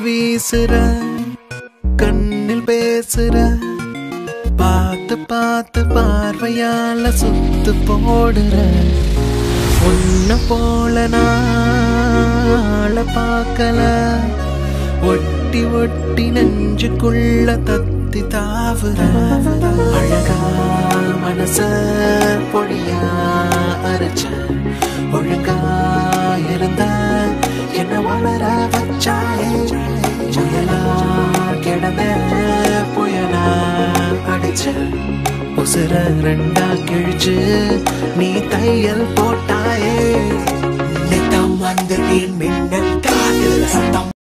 வீசுற கண்ணில் பேசுற பார்த்து பார்த்து பார்வையால சுத்து போடுற உன்ன போல நாள பார்க்கல ஒட்டி ஒட்டி நெஞ்சுக்குள்ள தத்தி தாவுற அழகா மனச பொடியா அரைச்ச ஒழுங்கா இருந்த என்ன வளர வச்சாயே புயலா கிடந்த புயலா அடிச்ச உசுர ரெண்டா கிழிச்சு நீ தையல் போட்டாயே நித்தம் வந்து நீ மின்னல் காதில் சத்தம்